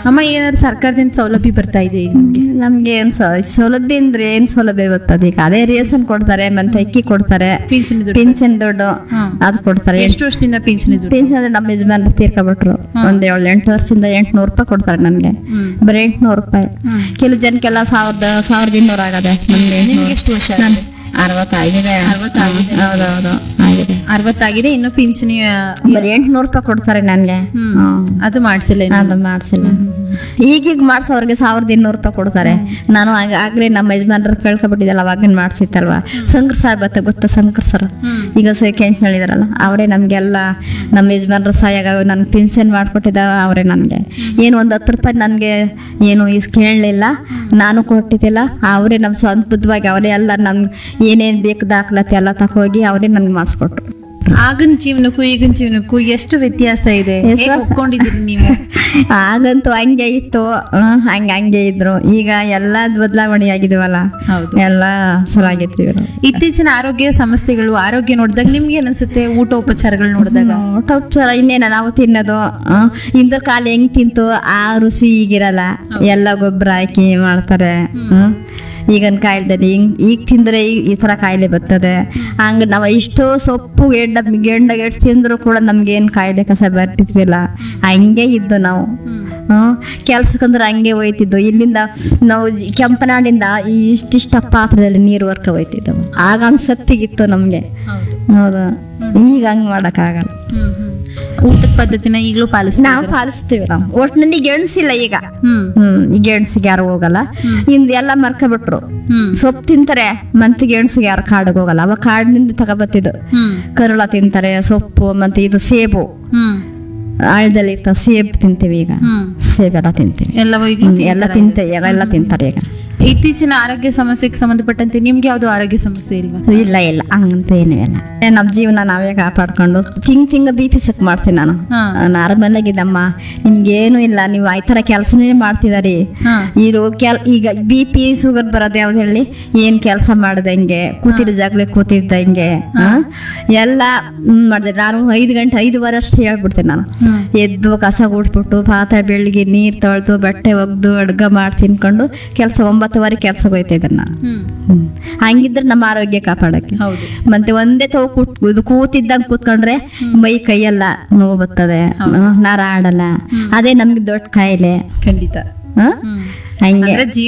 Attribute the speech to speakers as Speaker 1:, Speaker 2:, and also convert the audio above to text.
Speaker 1: ಅಮ್ಮ ಏನಾದ್ರು ಸರ್ಕಾರದಿಂದ ಸೌಲಭ್ಯ ಬರ್ತಾ ಇದೆ ಈಗ ನಿಮ್ಗೆ?
Speaker 2: ನಮ್ಗೆ ಏನ್ ಸ- ಸೌಲಭ್ಯ ಅಂದ್ರೆ ಏನ್ ಸೌಲಭ್ಯ ಬರ್ತದೆ ಈಗ ಅದೇ ರೇಷನ್ ಕೊಡ್ತಾರೆ ಮತ್ತೆ ಅಕ್ಕಿ ಕೊಡ್ತಾರೆ
Speaker 1: ಪಿಂಚಣಿ ದುಡ್ಡು
Speaker 2: ಪಿನ್ಷನ್ ದುಡ್ಡು
Speaker 1: ಹ್ಮ್.
Speaker 2: ಅದು ಕೊಡ್ತಾರೆ
Speaker 1: ಎಷ್ಟು ವರ್ಷದಿಂದ ಪಿಂಚಣಿ ದುಡ್ಡು
Speaker 2: ಪಿನ್ಷನ್ ಅಂದ್ರೆ ನಮ್ಮ ಯಜಮಾನ್ರು ತೀರ್ಕೊಬಿಟ್ರು ಒಂದ್ ಏಳು ಎಂಟು ವರ್ಷದಿಂದ ಎಂಟ್ನೂರು ರೂಪಾಯಿ ಕೊಡ್ತಾರೆ ನನ್ಗೆ
Speaker 1: ಹ್ಮ್
Speaker 2: ಬರೀ ಎಂಟ್ನೂರು ರೂಪಾಯಿ
Speaker 1: ಹ್ಮ್.
Speaker 2: ಕೆಲವು ಜನಕ್ಕೆಲ್ಲ ಸಾವಿರದ ಸಾವಿರದ ಇನ್ನೂರು ಆಗದೆ ನಮ್ಗೆ
Speaker 1: ನಿಮ್ಗೆ ಎಷ್ಟು ವರ್ಷ
Speaker 2: ನನ್ ಅರವತ್ತಾಗಿದೆ ಹೌದೌದು ಆಗಿದೆ
Speaker 1: ಅರವತ್ತಾಗಿದೆ ಇನ್ನು ಪಿಂಚಣಿ ಆ,
Speaker 2: ಬರೀ ಎಂಟ್ನೂರು ರೂಪಾಯಿ ಕೊಡ್ತಾರೆ ನನ್ಗೆ
Speaker 1: ಹ್ಮ್.
Speaker 2: ಹ್ಮ್.
Speaker 1: ಅದು ಮಾಡ್ಸಿಲ್ಲ ಇನ್ನು.
Speaker 2: ಅದು ಮಾಡ್ಸಿಲ್ಲ ಈಗೀಗ ಮಾಡ್ಸೋರ್ಗೆ ಸಾವಿರದ ಇನ್ನೂರು ರೂಪಾಯಿ ಕೊಡ್ತಾರೆ ನಾನು ಆಗ- ಆಗ್ಲೇ ನಮ್ಮ ಯಜಮಾನ್ರು ಕೇಳ್ಕೊಬಿಟ್ಟಿದ್ದಲ್ಲ ಅವಾಗಿನ ಮಾಡ್ಸಿತ್ತಲ್ವಾ ಶಂಕರ್ ಸಾಹೇಬ್ ಬತ್ತ ಗೊತ್ತಾ ಶಂಕರ್ ಸರ್
Speaker 1: ಹ್ಮ್.
Speaker 2: ಈಗ ಸೆಕೆಂಡ್ ಹೇಳಿದಾರಲ್ಲ ಅವರೇ ನಮಗೆಲ್ಲ ನಮ್ಮ ಯಜಮಾನ್ರು ಸಹಾಯ ನನ್ಗೆ ಪಿನ್ಷನ್ ಮಾಡ್ಕೊಟ್ಟಿದ್ದ ಅವರೇ ನನಗೆ ಏನು ಒಂದು ಹತ್ತು ರೂಪಾಯಿ ನನಗೆ ಏನು ಇಸ್ ಕೇಳಲಿಲ್ಲ ನಾನು ಕೊಟ್ಟಿದ್ದಿಲ್ಲ ಅವರೇ ನಮ್ಮ ಸ್ವಂತ ಬುದ್ಧವಾಗಿ ಅವರೇ ಎಲ್ಲ ನನ್ಗೆ ಏನೇನು ಬೇಕು ದಾಖಲಾತಿ ಎಲ್ಲ ತಗೋಗಿ ಅವರೇ ನನ್ಗೆ ಮಾಡಿಸ್ಕೊಟ್ರು
Speaker 1: ಆಗಿನ ಜೀವನಕ್ಕೂ ಈಗಿನ ಜೀವನಕ್ಕೂ ಎಷ್ಟು ವ್ಯತ್ಯಾಸ ಇದೆ
Speaker 2: Yes,
Speaker 1: ಹೇಗ್
Speaker 2: sir.
Speaker 1: ಒಪ್ಕೊಂಡಿದ್ದೀರಿ ನೀವು
Speaker 2: ಆಗಂತೂ ಹಂಗೆ ಇತ್ತು ಹ್ಮ್, ಹಂಗೆ ಹಂಗೆ ಇದ್ರು ಈಗ ಎಲ್ಲ ಬದಲಾವಣೆ ಆಗಿದವಲ್ಲ
Speaker 1: ಹೌದು
Speaker 2: ಎಲ್ಲ ಸರಾಗಿರ್ತೀವಿ ನಾವು
Speaker 1: ಇತ್ತೀಚಿನ ಆರೋಗ್ಯ ಸಮಸ್ಯೆಗಳು ಆರೋಗ್ಯ ನೋಡಿದಾಗ ನಿಮ್ಗೆ ಏನ್ ಊಟ ಉಪಚಾರಗಳು ನೋಡಿದಾಗ
Speaker 2: ಟಪ್ಸರ ಇನ್ನೇನ ನಾವು ತಿನ್ನೋದು ಇಂದ್ರ ಕಾಲ ಹೆಂಗ್ ತಿಂತು ಆ ರುಚಿ ಈಗಿರಲ್ಲ ಎಲ್ಲ ಗೊಬ್ಬರ ಹಾಕಿ ಮಾಡ್ತಾರೆ ಹ್ಮ್ ಈಗಿನ ಕಾಯಿಲೆದಲ್ಲಿ ಹಿಂಗ್ ಈಗ ತಿಂದ್ರೆ ಈ- ಈ ತರ ಕಾಯಿಲೆ ಬರ್ತದೆ ಹಂಗ ನಾವು ಇಷ್ಟೋ ಸೊಪ್ಪು ಗೆಡ್ಡ ಗೆಂಡ ಗೆಡ್ಸ್ ತಿಂದ್ರು ಕೂಡ ನಮ್ಗೆ ಏನ್ ಕಾಯಿಲೆ ಕಸ ಬರ್ತಿದ್ವಿಲ್ಲ ಹಂಗೆ ಇದ್ದು ನಾವು ಹ್ಮ್ ಕೆಲ್ಸಕ್ಕಂದ್ರೆ ಹಂಗೆ ಹೋಯ್ತಿದ್ದು ಇಲ್ಲಿಂದ ನಾವು ಜಿ- ಕೆಂಪನಾಡಿಂದ ಈ ಇಷ್ಟಿಷ್ಟ ಪಾತ್ರದಲ್ಲಿ ನೀರು ವರ್ಕ ಹೋಯ್ತಿದ್ದವು ಆಗ ಹಂಗ್ ಸತ್ತಿಗಿತ್ತು ನಮ್ಗೆ ಹೌದು ಈಗ ಹಂಗ್ ಮಾಡಕ್ಕಾಗಲ್ಲ
Speaker 1: ಊಟದ ಪದ್ಧತಿನ ಈಗಲೂ ಪಾಲಿಸ್ತೀವಿ
Speaker 2: ನಾವು ಪಾಲಿಸ್ತೀವಿ ನಾವು ಒಟ್ಟಿನಲ್ಲಿ ಗೆಣಸಿಲ್ಲ ಈಗ
Speaker 1: ಹ್ಮ್
Speaker 2: ಹ್ಮ್ ಈ ಗೆಣಸಿಗೆ ಯಾರು ಹೋಗಲ್ಲ ಇಂದ ಎಲ್ಲ ಮರ್ಕೊಬಿಟ್ರು
Speaker 1: ಹ್ಮ್
Speaker 2: ಸೊಪ್ಪು ತಿಂತಾರೆ ಮತ್ತೆ ಗೆಣಸಿಗೆ ಯಾರು ಕಾಡಿಗೆ ಹೋಗಲ್ಲ ಅವಾಗ ಕಾಡಿನಿಂದ ತಗೊಬತ್ತಿದ್ದು
Speaker 1: ಹ್ಮ್
Speaker 2: ಕರುಳ ತಿಂತಾರೆ ಸೊಪ್ಪು ಮತ್ತೆ ಇದು ಸೇಬು
Speaker 1: ಹ್ಮ್
Speaker 2: ಆಳದಲ್ಲಿ ಇರ್ತಾವ ಸೇಬು ತಿಂತೀವಿ ಈಗ
Speaker 1: ಹ್ಮ್
Speaker 2: ಸೇಬೆಲ್ಲ ತಿಂತೀವಿ
Speaker 1: ಎಲ್ಲವೂ ಈಗ
Speaker 2: ಹ್ಮ್, ಎಲ್ಲ ತಿಂತೇವೆ ಎಲ್ಲ ತಿಂತಾರೆ ಈಗ
Speaker 1: ಇತ್ತೀಚಿನ ಆರೋಗ್ಯ ಸಮಸ್ಯೆಗೆ ಸಂಬಂಧಪಟ್ಟಂತೆ ನಿಮ್ಗೆ ಯಾವ್ದು ಆರೋಗ್ಯ ಸಮಸ್ಯೆ ಇಲ್ವಾ
Speaker 2: ಇಲ್ಲ ಇಲ್ಲ ಹಂಗಂತ ಏನೂ ಇಲ್ಲ ಏ, ನಮ್ ಜೀವನ ನಾವೇ ಕಾಪಾಡ್ಕೊಂಡು ತಿಂಗ್ ತಿಂಗ ಬಿ ಪಿ ಸಕ್ ಮಾಡ್ತೀನಿ ನಾನು
Speaker 1: ಹಾ.
Speaker 2: ನಾರ್ಮಲ್ ಆಗಿದ್ದಮ್ಮ ನಿಮ್ಗೇನು ಇಲ್ಲ ನೀವು ಈ ಥರ ಕೆಲಸನೇ ಮಾಡ್ತಿದಾರಿ
Speaker 1: ಹಾ
Speaker 2: ಇದು ಕೆಲ್ ಈಗ ಬಿ ಪಿ ಶುಗರ್ ಬರೋದು ಯಾವ್ದು ಹೇಳಿ ಏನ್ ಕೆಲಸ ಮಾಡ್ದಂಗೆ ಕೂತಿದ್ದ ಜಾಗಲೆ ಕೂತಿದ್ದಂಗೆ ಹ? ಎಲ್ಲ ಹ್ಮ್ ಮಾಡಿದೆ ನಾನು ಐದು ಗಂಟೆ ಐದುವರೆ ಅಷ್ಟು ಹೇಳ್ಬಿಡ್ತೀನಿ ನಾನು
Speaker 1: ಹ್ಮ್
Speaker 2: ಎದ್ದು ಕಸ ಗುಡ್ಬಿಟ್ಟು ಪಾತ್ರೆ ಬೆಳಿಗ್ಗೆ ನೀರು ತೊಳೆದು ಬಟ್ಟೆ ಒಗ್ದು ಅಡ್ಗ ಮಾಡಿ ತಿನ್ಕೊಂಡು ಕೆಲಸ ಒಂಬತ್ತುವರೆ ಕೆಲ್ಸಕ್ಕೆ ಹೋಯ್ತಾ ಇದ್ದೆ ನಾನು
Speaker 1: ಹ್ಮ್
Speaker 2: ಹ್ಮ್. ಹಂಗಿದ್ರೆ ನಮ್ಮ ಆರೋಗ್ಯ ಕಾಪಾಡಕ್ಕೆ
Speaker 1: ಹೌದು
Speaker 2: ಮತ್ತೆ ಒಂದೇ ತಗೋ ಕೂತ್ ಇದು ಕೂತಿದ್ದಂಗೆ ಕೂತ್ಕೊಂಡ್ರೆ ಮೈ ಕೈಯೆಲ್ಲ ನೋವು ಬರ್ತದೆ ನರ ಆಡಲ್ಲ ಅದೇ ನಮ್ಗೆ ದೊಡ್ಡ ಕಾಯಿಲೆ
Speaker 1: ಖಂಡಿತ
Speaker 2: ಹ?
Speaker 1: ಹ್ಮ್
Speaker 2: ಹಂಗೆ
Speaker 1: ಅಂದ್ರೆ